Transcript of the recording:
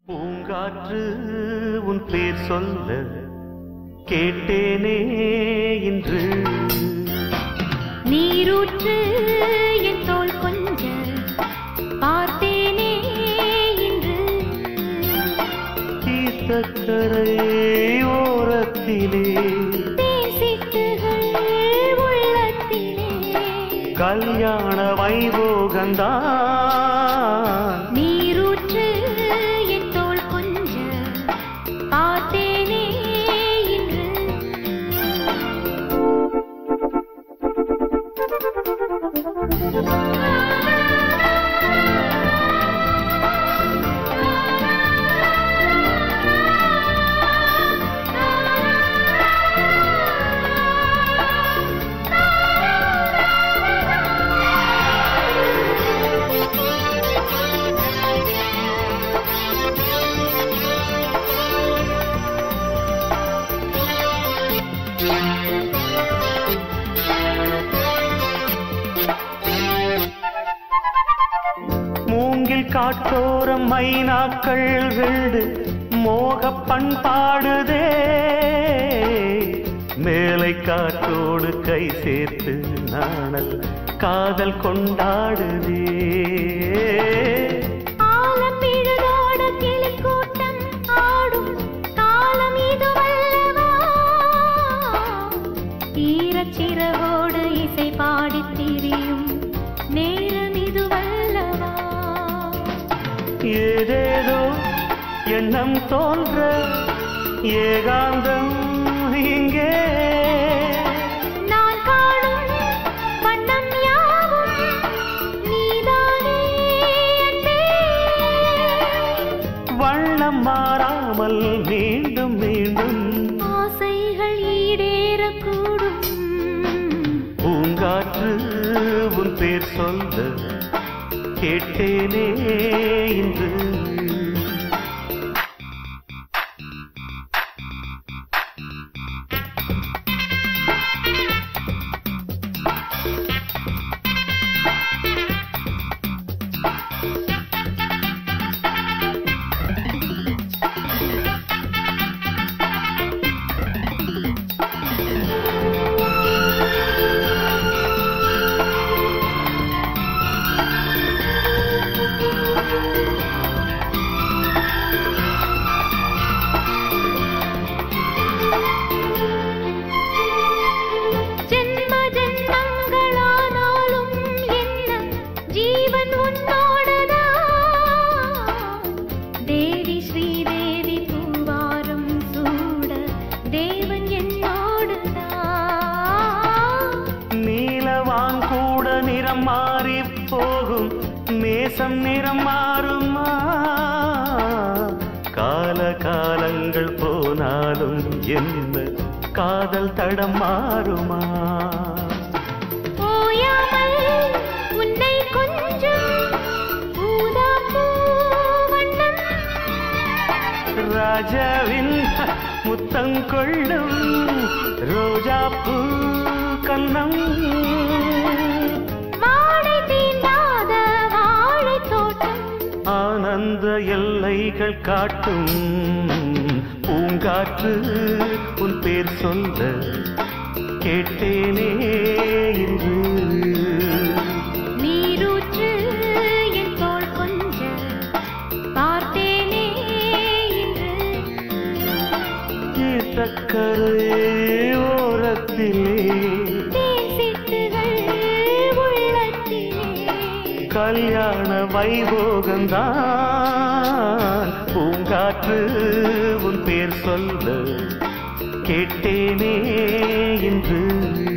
பூங்காற்று உன் பேர் சொல்ல கேட்டேனே இன்று நீரூற்று என் தோள் கொஞ்ச பார்த்தேனே இன்று தீர்த்தக்கரை ஓரத்திலே தேசிட்டுகள் உள்ளத்திலே கல்யாண வைபோகந்தான் நீரூற்று என் தோள் கொஞ்ச பார்த்தேனே இன்று மூங்கில் காட்டோரம் மைனாக்கள் வெள்ளு மோக பண்பாடுதே மேலை காற்றோடு கை சேர்த்து நாணல் காதல் கொண்டாடுதே ஆலம் விழுதோட கிளிக்கூட்டம் ஆடும் காலம் இதுவல்லவா ஈரச்சிறகோடு இசை பாடித் திரியும் நேரம் இதுவல்லவா ஏதேதோ எண்ணம் தோன்ற ஏகாந்தம் இங்கே நான் காணும் வண்ணம் யாவும் நீதானே அன்பே வண்ணம் மாறாமல் மீண்டும் மீண்டும் ஆசைகள் ஈடேறக்கூடும் பூங்காற்று உன் பேர் சொல்ல கேட்டேனே இன்று ஜென்ம ஜென்மங்களானாலும் என்ன ஜீவன் உன்னோடதா தேவி ஸ்ரீதேவி பூவாரம் சூட தேவன் என்னோடுதா நீலவான் கூட நிறம் மாறி போகும் நேசம் நிறம் மாறுமா கால காலங்கள் போனாலும் என்ன காதல் தடம் மாறுமா ஓயாமல் உன்னை கொஞ்சம் ஊதாப்பூ வண்ணம் ராஜாவின் முத்தம் கொள்ளும் ரோஜாப்பூ கன்னம் வாடை தீண்டாத வாழைத் தோட்டம் ஆனந்த எல்லைகள் காட்டும் பூங்காற்று உன் பேர் சொல்ல கேட்டேனே இன்று நீரூற்று என் தோள் கொஞ்ச பார்த்தேனே இன்று தக்கரை ஓரத்திலே தேசிட்டுகள் உள்ளத்திலே கல்யாண வைபோகந்தான் பூங்காற்று உன் பேர் சொல்ல கேட்டேனே இன்று